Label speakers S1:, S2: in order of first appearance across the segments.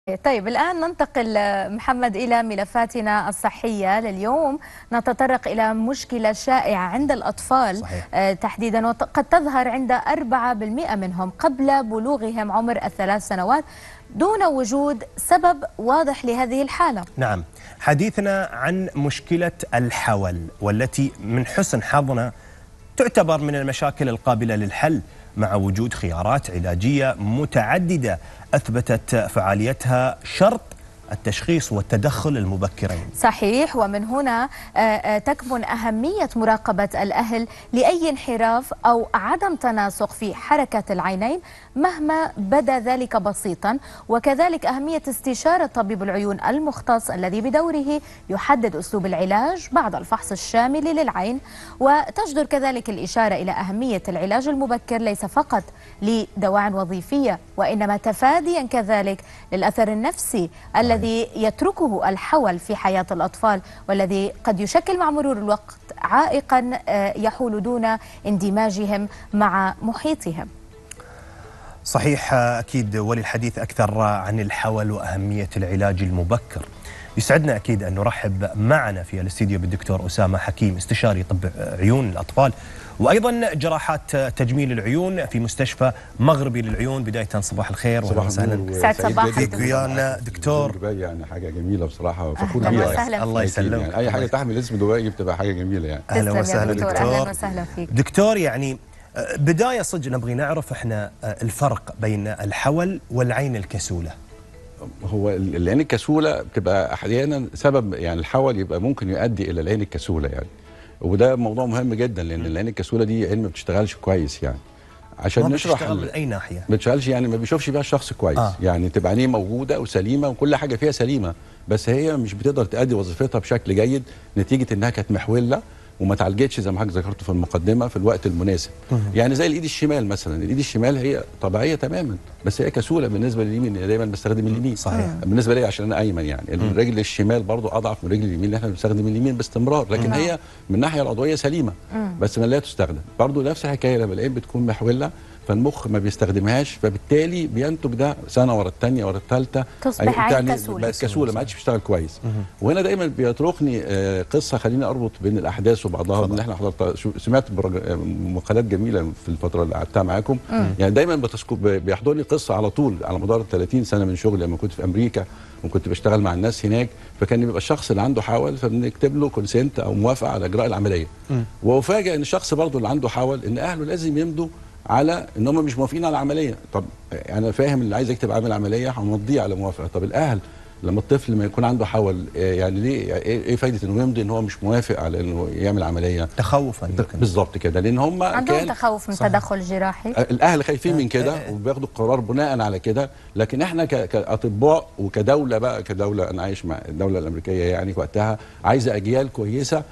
S1: طيب الآن ننتقل محمد إلى ملفاتنا الصحية لليوم نتطرق إلى مشكلة شائعة عند الأطفال
S2: صحيح.
S1: آه، تحديدا وقد تظهر عند 4% منهم قبل بلوغهم عمر الثلاث سنوات دون وجود سبب واضح لهذه الحالة
S2: نعم حديثنا عن مشكلة الحول والتي من حسن حظنا تعتبر من المشاكل القابلة للحل مع وجود خيارات علاجية متعددة أثبتت فعاليتها شرط التشخيص والتدخل المبكرين
S1: صحيح ومن هنا آه، آه، تكمن أهمية مراقبة الأهل لأي انحراف أو عدم تناسق في حركة العينين مهما بدا ذلك بسيطا وكذلك أهمية استشارة طبيب العيون المختص الذي بدوره يحدد أسلوب العلاج بعد الفحص الشامل للعين وتجدر كذلك الإشارة إلى أهمية العلاج المبكر ليس فقط لدواعٍ وظيفية وإنما تفاديا كذلك للأثر النفسي الذي يتركه الحول في حياة الأطفال والذي قد يشكل مع مرور الوقت عائقا آه، يحول دون اندماجهم مع محيطهم
S2: صحيح أكيد وللحديث أكثر عن الحول وأهمية العلاج المبكر يسعدنا أكيد أن نرحب معنا في الاستديو بالدكتور أسامة حكيم استشاري طب عيون الأطفال وأيضا جراحات تجميل العيون في مستشفى مغربي للعيون بداية صباح الخير
S3: صباح
S2: وأهلا وسهلا
S3: النور
S1: سعد
S3: وسعيد
S1: صباحك.
S3: جداً
S2: فيك ويانا دكتور
S3: دبي يعني حاجه جميله بصراحه فخور
S1: أهلاً
S3: بيها
S1: وسهلاً
S3: يعني.
S2: الله
S3: أكيد
S2: يسلمك.
S3: يعني اي حاجه تحمل اسم دبي بتبقى حاجه جميله يعني
S2: أهلا
S1: تسلم يا
S2: وسهلا
S1: دكتور.
S2: دكتور.
S1: أهلا وسهلا فيك
S2: دكتور يعني آه، بداية صدق نبغي نعرف احنا آه، الفرق بين الحول والعين الكسولة
S3: هو ال- العين الكسوله بتبقى احيانا سبب يعني الحول يبقى ممكن يؤدي الى العين الكسوله يعني وده موضوع مهم جدا لان العين الكسوله دي عين ما بتشتغلش كويس يعني عشان
S2: ما
S3: نشرح
S2: بتشتغل
S3: ال-
S2: من أي ناحية
S3: ما بتشتغلش يعني ما بيشوفش بيها الشخص كويس
S2: آه.
S3: آه. يعني تبقى عينيه موجوده وسليمه وكل حاجه فيها سليمه بس هي مش بتقدر تأدي وظيفتها بشكل جيد نتيجه انها كانت محوله وما اتعالجتش زي ما حضرتك ذكرت في المقدمه في الوقت المناسب يعني زي الايد الشمال مثلا الايد الشمال هي طبيعيه تماما بس هي كسوله بالنسبه لليمين أنا دايما بستخدم اليمين
S2: صحيح.
S3: بالنسبه لي عشان انا ايمن يعني الرجل الشمال برضو اضعف من الرجل اليمين اللي احنا بنستخدم اليمين باستمرار لكن هي من الناحيه العضويه سليمه بس ما لا تستخدم برضو نفس الحكايه لما العين بتكون محوله فالمخ ما بيستخدمهاش فبالتالي بينتج ده سنه ورا الثانيه ورا الثالثه
S1: تصبح عين كسولة.
S3: بقت كسوله ما عادش بيشتغل كويس وهنا دايما بيتركني آه، قصه خليني اربط بين الاحداث وبعضها اللي احنا حضرتها شو- سمعت برج- آه، مقالات جميله في الفتره اللي قعدتها معاكم يعني دايما بتسكو- ب- بيحضرني قصه على طول على مدار 30 سنه من شغلي لما كنت في امريكا وكنت بشتغل مع الناس هناك فكان بيبقى الشخص اللي عنده حول فبنكتب له كونسنت او موافقه على اجراء العمليه وافاجئ ان الشخص برضه اللي عنده حول ان اهله لازم يمضوا على ان هم مش موافقين على العمليه طب انا فاهم اللي عايز يكتب عامل عمليه هنمضيه على موافقه طب الاهل لما الطفل ما يكون عنده حول آه، يعني ليه يعني ايه إيه فايده انه يمضي ان هو مش موافق على انه يعمل عمليه
S2: تخوفا يمكن.
S3: بالظبط كده لان هم
S1: عندهم
S3: كان
S1: تخوف من
S2: صحيح.
S1: تدخل جراحي
S3: الاهل خايفين من كده وبياخدوا القرار بناء على كده لكن احنا ك- كاطباء وكدوله بقى كدوله انا عايش مع الدوله الامريكيه يعني وقتها عايزه اجيال كويسه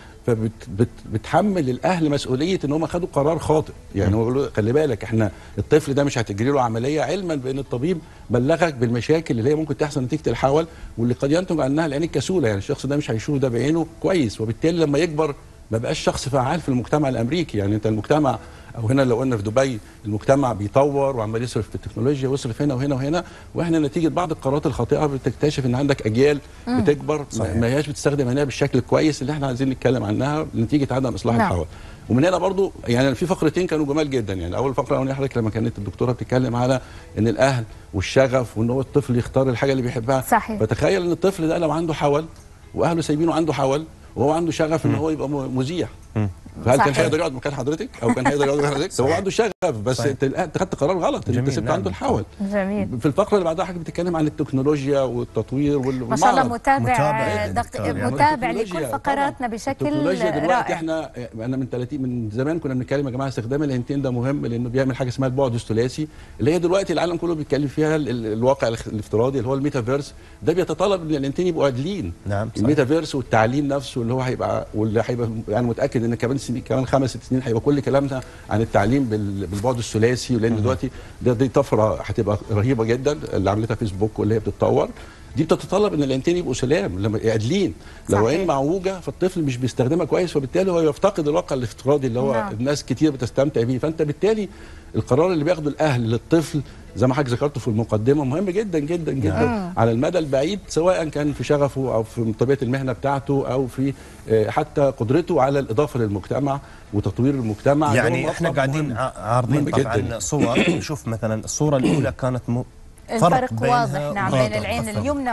S3: فبتحمل الاهل مسؤوليه ان هم خدوا قرار خاطئ يعني هو بيقولوا خلي بالك احنا الطفل ده مش هتجري له عمليه علما بان الطبيب بلغك بالمشاكل اللي هي ممكن تحصل نتيجه الحول واللي قد ينتج عنها العين الكسوله يعني الشخص ده مش هيشوف ده بعينه كويس وبالتالي لما يكبر ما بقاش شخص فعال في المجتمع الامريكي يعني انت المجتمع او هنا لو قلنا في دبي المجتمع بيطور وعمال يصرف في التكنولوجيا ويصرف هنا وهنا وهنا واحنا نتيجه بعض القرارات الخاطئه بتكتشف ان عندك اجيال بتكبر
S2: صحيح.
S3: ما هياش بتستخدم عينيها بالشكل الكويس اللي احنا عايزين نتكلم عنها نتيجه عدم اصلاح
S1: نعم.
S3: الحول ومن هنا برضو يعني في فقرتين كانوا جمال جدا يعني اول فقره الاولانيه حضرتك لما كانت الدكتوره بتتكلم على ان الاهل والشغف وان هو الطفل يختار الحاجه اللي بيحبها
S1: صحيح.
S3: فتخيل ان الطفل ده لو عنده حول واهله سايبينه عنده حول وهو عنده شغف ان هو يبقى م- مذيع فهل كان
S1: صحيح.
S3: هيقدر يقعد مكان حضرتك او كان هيقدر يقعد مكان حضرتك طب هو عنده شغف بس
S2: صحيح.
S3: انت انت خدت قرار غلط ان انت
S2: جميل،
S3: سبت
S2: نعم.
S3: عنده الحول
S1: جميل
S3: في الفقره اللي بعدها حضرتك بتتكلم عن التكنولوجيا والتطوير وال-
S1: ما شاء الله
S3: والمعرض.
S1: متابع
S2: متابع
S1: دق...
S2: دكتور. يعني
S1: متابع
S3: التكنولوجيا
S1: لكل فقراتنا
S3: طبعاً.
S1: بشكل
S3: التكنولوجيا دلوقتي
S1: رائع
S3: احنا انا من 30 من زمان كنا بنتكلم يا جماعه استخدام العينتين ده مهم لانه بيعمل حاجه اسمها البعد الثلاثي اللي هي دلوقتي العالم كله بيتكلم فيها ال- ال- الواقع الاخ- الافتراضي اللي هو الميتافيرس ده بيتطلب ان العينتين يبقوا عادلين
S2: نعم، صحيح.
S3: الميتافيرس والتعليم نفسه اللي هو هيبقى واللي هيبقى يعني متاكد ان كمان سنين كمان خمس ست سنين هيبقى كل كلامنا عن التعليم بال- بالبعد الثلاثي لان دلوقتي ده دي طفره هتبقى رهيبه جدا اللي عملتها فيسبوك واللي هي بتتطور دي بتتطلب ان العينتين يبقوا سلام لما قادلين لو
S1: صحيح.
S3: عين معوجه فالطفل مش بيستخدمها كويس فبالتالي هو يفتقد الواقع الافتراضي اللي هو
S1: نعم.
S3: الناس كتير بتستمتع بيه فانت بالتالي القرار اللي بياخده الاهل للطفل زي ما حضرتك ذكرته في المقدمه مهم جدا جدا جدا على المدى البعيد سواء كان في شغفه او في طبيعه المهنه بتاعته او في آه، حتى قدرته على الاضافه للمجتمع وتطوير المجتمع
S2: يعني
S3: ده
S2: احنا
S3: مطلب
S2: قاعدين
S3: مهم.
S2: ع- عارضين
S3: مهم
S2: طبعا
S3: جداً.
S2: صور نشوف مثلا الصوره الاولى كانت م...
S1: الفرق
S2: بينها
S1: واضح نعم
S2: وبين
S1: بين العين
S2: بالضبط.
S1: اليمنى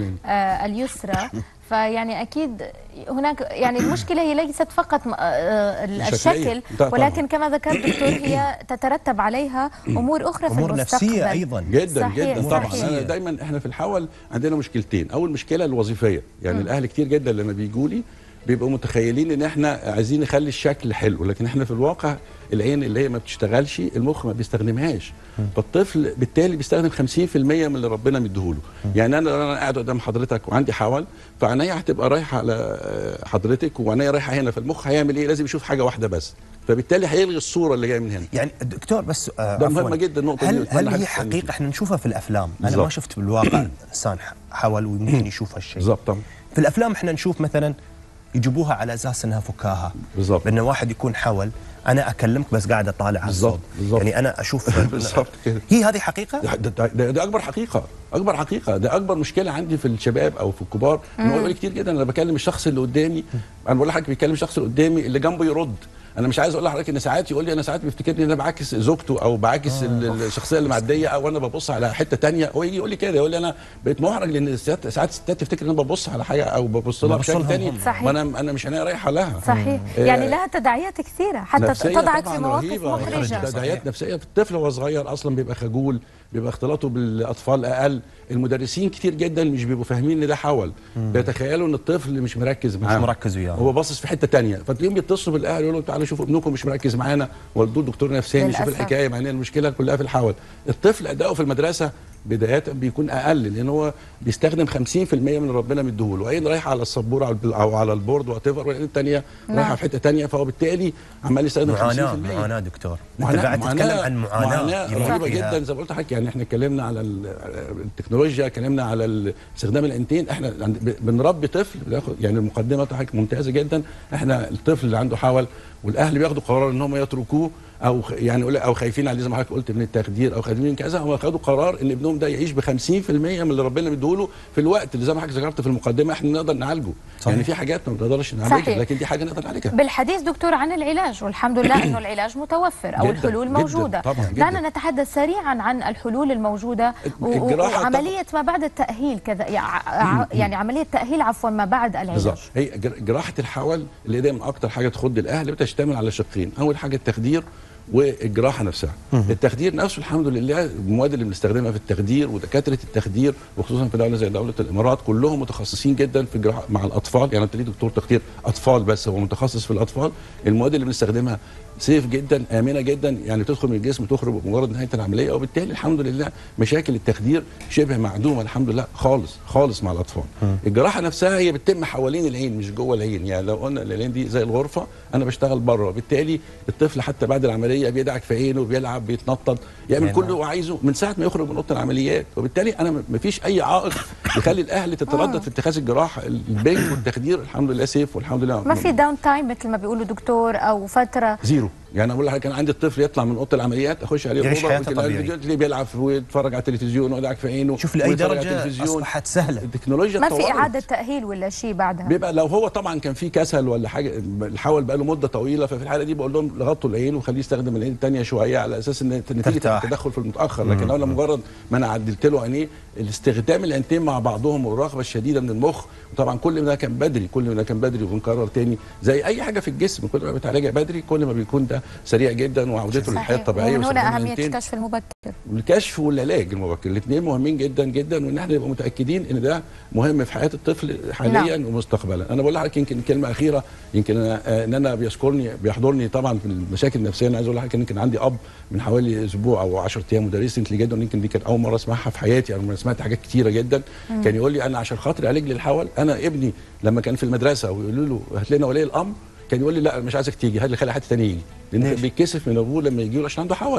S1: واليسرى فيعني اكيد هناك يعني المشكله هي ليست فقط م- آه،
S3: شكلية.
S1: الشكل
S3: لا طبعاً.
S1: ولكن كما ذكرت دكتور هي تترتب عليها امور اخرى في
S2: امور
S1: المستقبل
S2: نفسيه ايضا
S3: جدا
S1: صحيح،
S3: جدا طبعا
S1: صحيح.
S3: انا دايما احنا في الحول عندنا مشكلتين اول مشكله الوظيفيه يعني الاهل كتير جدا لما بيجوا لي بيبقوا متخيلين ان احنا عايزين نخلي الشكل حلو لكن احنا في الواقع العين اللي هي ما بتشتغلش المخ ما بيستخدمهاش فالطفل بالتالي بيستخدم 50% من اللي ربنا مديهوله يعني انا لو انا قاعد قدام حضرتك وعندي حول فعينيا هتبقى رايحه على آه، حضرتك وعينيا رايحه هنا فالمخ هيعمل ايه لازم يشوف حاجه واحده بس فبالتالي هيلغي الصوره اللي جايه من هنا
S2: يعني دكتور بس آه
S3: ده
S2: عفواً.
S3: مهمة جدا النقطة دي،
S2: هل
S3: وأتمنى
S2: هل
S3: حد
S2: هي
S3: يسألني
S2: حقيقه
S3: فيها.
S2: احنا نشوفها في الافلام انا ما
S3: بالضبط.
S2: شفت بالواقع انسان ح- حول ويمكن يشوف هالشيء
S3: بالظبط طبعا
S2: في الافلام احنا نشوف مثلا يجيبوها على اساس انها فكاهه
S3: بالظبط.
S2: بان واحد يكون حول انا اكلمك بس قاعد اطالع على
S3: بالظبط،
S2: الصوت
S3: بالظبط.
S2: يعني انا اشوف
S3: بالظبط كده.
S2: هي هذه حقيقه
S3: ده, ده, ده, ده اكبر حقيقه اكبر حقيقه ده اكبر مشكله عندي في الشباب او في الكبار ان هو يقول لي كتير جدا انا بكلم الشخص اللي قدامي انا بقول لحضرتك بيكلم الشخص اللي قدامي اللي جنبه يرد انا مش عايز اقول لحضرتك ان ساعات يقول لي انا ساعات بيفتكرني ان انا بعاكس زوجته او بعاكس ال- الشخصيه اللي معديه او انا ببص على حته تانية هو يجي يقول لي كده يقول لي انا بقيت محرج لان ساعات ساعات الستات تفتكر ان انا ببص على حاجه او ببص لها
S2: ببص
S3: بشكل
S2: لهم
S3: تاني
S2: هم.
S1: صحيح.
S3: وانا انا مش عينيا رايحه لها
S1: صحيح
S3: آه،
S1: يعني لها تداعيات كثيره حتى
S3: نفسية
S1: تضعك
S3: طبعاً
S1: في مواقف
S3: رهيبة.
S1: محرجه
S3: تداعيات نفسيه في الطفل وهو صغير اصلا بيبقى خجول بيبقى اختلاطه بالاطفال اقل المدرسين كتير جدا مش بيبقوا فاهمين ان ده حول بيتخيلوا ان الطفل مش مركز معاهم
S2: مركز وياهم.
S3: هو باصص في حته تانية فتلاقيهم بيتصلوا بالاهل يقولوا تعالوا شوفوا ابنكم مش مركز معانا ودوه دكتور نفساني يشوف
S1: للأسف.
S3: الحكايه مع ان المشكله كلها في الحول الطفل اداؤه في المدرسه بدايه بيكون اقل لان هو بيستخدم 50% من اللي ربنا مديهوله وعين رايحه على السبوره أو البل- او على البورد وات ايفر والعين الثانيه رايحه في حته ثانيه فهو بالتالي عمال يستخدم 50%
S2: معاناه معاناه دكتور انت
S3: معاناة
S2: قاعد تتكلم عن معاناه
S3: معاناة
S2: يمر
S3: رهيبة
S2: فيها.
S3: جدا زي ما قلت لحضرتك يعني احنا اتكلمنا على ال- التكنولوجيا اتكلمنا على ال- استخدام الانتين احنا عند- ب- بنربي طفل بناخد يعني المقدمه بتاعتك ممتازه جدا احنا الطفل اللي عنده حول والاهل بياخدوا قرار ان هم يتركوه او خ- يعني يقول- او خايفين عليه زي ما حضرتك قلت من التخدير او خايفين من كذا هم خدوا قرار ان ابنهم ده يعيش ب 50% من اللي ربنا مديهوله في الوقت اللي زي ما حضرتك ذكرت في المقدمه احنا نقدر نعالجه
S2: صحيح.
S3: يعني في حاجات ما بنقدرش نعالجها
S1: صحيح.
S3: لكن دي حاجه نقدر نعالجها
S1: بالحديث دكتور عن العلاج والحمد لله انه العلاج متوفر او
S3: جداً،
S1: الحلول
S3: جداً،
S1: موجوده
S3: طبعاً، جداً.
S1: دعنا نتحدث سريعا عن الحلول الموجوده و- و-
S3: الجراحة
S1: وعمليه ما بعد التاهيل كذا يع- يعني عمليه تاهيل عفوا ما بعد العلاج
S3: بالظبط هي جر- جراحه الحول اللي دايما اكتر حاجه تخض الاهل بتشتمل على شقين اول حاجه التخدير والجراحه نفسها التخدير نفسه الحمد لله المواد اللي بنستخدمها في التخدير ودكاتره التخدير وخصوصا في دوله زي دوله الامارات كلهم متخصصين جدا في الجراحه مع الاطفال يعني انت ليه دكتور تخدير اطفال بس هو متخصص في الاطفال المواد اللي بنستخدمها سيف جدا امنه جدا يعني تدخل من الجسم تخرج بمجرد نهايه العمليه وبالتالي الحمد لله مشاكل التخدير شبه معدومه الحمد لله خالص خالص مع الاطفال الجراحه نفسها هي بتتم حوالين العين مش جوه العين يعني لو قلنا العين دي زي الغرفه انا بشتغل بره بالتالي الطفل حتى بعد العمليه بيدعك في عينه بيلعب بيتنطط يعمل
S2: يعني
S3: كل اللي هو عايزه من ساعه ما يخرج من اوضه العمليات وبالتالي انا ما فيش اي عائق يخلي الاهل تتردد في اتخاذ الجراحه البنج والتخدير الحمد لله سيف والحمد لله
S1: ما في داون تايم مثل ما بيقولوا دكتور او فتره
S3: زيرو يعني اقول لك كان عندي الطفل يطلع من اوضه العمليات اخش عليه
S2: يعيش
S3: الأوضة،
S2: حياته
S3: ممكن
S2: طبيعي.
S3: الفيديو تلاقيه بيلعب ويتفرج على التلفزيون ويدعك في عينه
S2: شوف لاي
S3: ويتفرج على
S2: درجه
S3: التلفزيون.
S2: اصبحت سهله
S3: التكنولوجيا
S1: ما في
S3: اتطورت.
S1: اعاده تاهيل ولا شيء بعدها
S3: بيبقى لو هو طبعا كان في كسل ولا حاجه الحول بقى له مده طويله ففي الحاله دي بقول لهم غطوا العين وخليه يستخدم العين الثانيه شويه على اساس ان نتيجه
S2: ترتاح.
S3: التدخل في المتاخر لكن لو مجرد ما انا عدلت له عينيه الاستخدام العينتين مع بعضهم والرغبه الشديده من المخ وطبعا كل ما ده كان بدري كل ما ده كان بدري وبنكرر تاني زي اي حاجه في الجسم كل ما بتعالجها بدري كل ما بيكون ده سريع جدا وعودته للحياه
S1: صحيح.
S3: الطبيعيه
S1: ومن
S3: واستخدام
S1: هنا اهميه
S3: العينتين.
S1: الكشف المبكر
S3: الكشف والعلاج المبكر الاثنين مهمين جدا جدا وان احنا نبقى متاكدين ان ده مهم في حياه الطفل حاليا
S1: نعم.
S3: ومستقبلا انا بقول لحضرتك يمكن كلمه اخيره يمكن أنا آه، ان انا بيذكرني بيحضرني طبعا في المشاكل النفسيه انا عايز اقول لحضرتك إن يمكن عندي اب من حوالي اسبوع او 10 ايام مدرس انتلي جدا يمكن دي كانت اول مره اسمعها في حياتي انا سمعت حاجات كتيره جدا كان يقول لي انا عشان خاطر علاج للحول انا ابني لما كان في المدرسه ويقولوا له هات لنا ولي الامر كان يقول لي لا مش عايزك تيجي هات لي خلي حد تاني يجي لان
S2: ليش؟
S3: كان بيتكسف من ابوه لما يجي له عشان عنده حول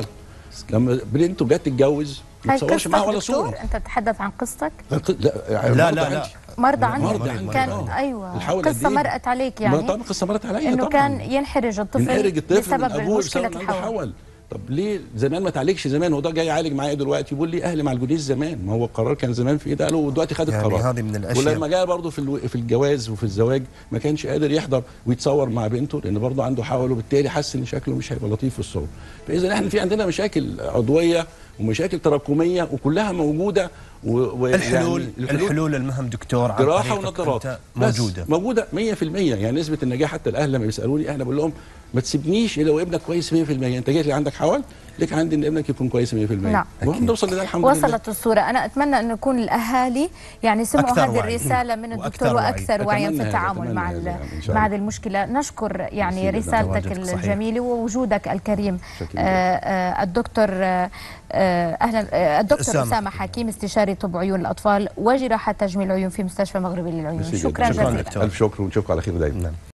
S3: لما بنته جت تتجوز ما
S1: هاي
S3: تصورش
S1: قصتك
S3: معاها ولا
S1: دكتور
S3: صوره
S1: انت تتحدث عن قصتك
S3: لا
S2: لا لا لا
S1: مرضى عنك
S3: مرضى عندي،
S1: كان
S3: آه.
S1: ايوه
S3: الحول قد
S1: قصه
S3: إيه؟
S1: مرقت عليك
S3: ما
S1: يعني
S3: طبعا قصه مرت عليا
S1: انه
S3: طبعا
S1: كان ينحرج الطفل
S3: ينحرج الطفل
S1: بسبب
S3: من ابوه
S1: مشكله
S3: بسبب إنه عنده
S1: الحول
S3: حول طب ليه زمان ما تعالجش زمان وده جاي يعالج معايا دلوقتي بيقول لي اهلي ما عالجونيش زمان ما هو القرار كان زمان في ايده قالوا ودلوقتي خد
S2: يعني
S3: القرار
S2: هذه من الأشياء.
S3: ولما جاء برضه في الو... في الجواز وفي الزواج ما كانش قادر يحضر ويتصور مع بنته لان برضه عنده حول وبالتالي حس ان شكله مش هيبقى لطيف في الصور فاذا احنا في عندنا مشاكل عضويه ومشاكل تراكميه وكلها موجوده و... و...
S2: الحلول
S3: يعني
S2: الحلول, الحلول المهم دكتور عن
S3: جراحه
S2: طريقك
S3: ونظارات
S2: أنت
S3: بس
S2: موجوده
S3: موجوده 100% يعني نسبه النجاح حتى الاهل لما بيسالوني احنا بقول لهم ما تسيبنيش الا وابنك كويس 100% انت جيت لي عندك حول لك عندي ان ابنك يكون كويس 100%
S1: نعم.
S3: وهنوصل لده الحمد لله
S1: وصلت الصورة أنا أتمنى أن يكون الأهالي يعني سمعوا
S2: أكثر
S1: هذه
S2: وعي.
S1: الرسالة من
S2: وأكثر
S1: الدكتور
S2: وعي.
S1: وأكثر وعيا في
S3: أتمنى هذا،
S1: التعامل
S3: أتمنى
S1: مع
S3: هذا
S1: ال-
S3: يعني إن شاء
S1: مع
S3: الله.
S1: هذه المشكلة نشكر يعني
S3: ميرسي
S1: رسالتك
S2: تواجدك صحيح.
S1: الجميلة ووجودك الكريم
S3: شكراً.
S1: آه، آه، الدكتور آه، آه، أهلا آه، الدكتور
S2: أسامة.
S1: أسامة حكيم استشاري طب عيون الأطفال وجراحة تجميل العيون في مستشفى مغربي للعيون
S3: ميرسي
S1: شكرا
S3: جداً.
S2: شكراً
S1: جزيلا
S2: دكتور.
S3: الف شكر ونشوفكم على خير دايما
S2: نعم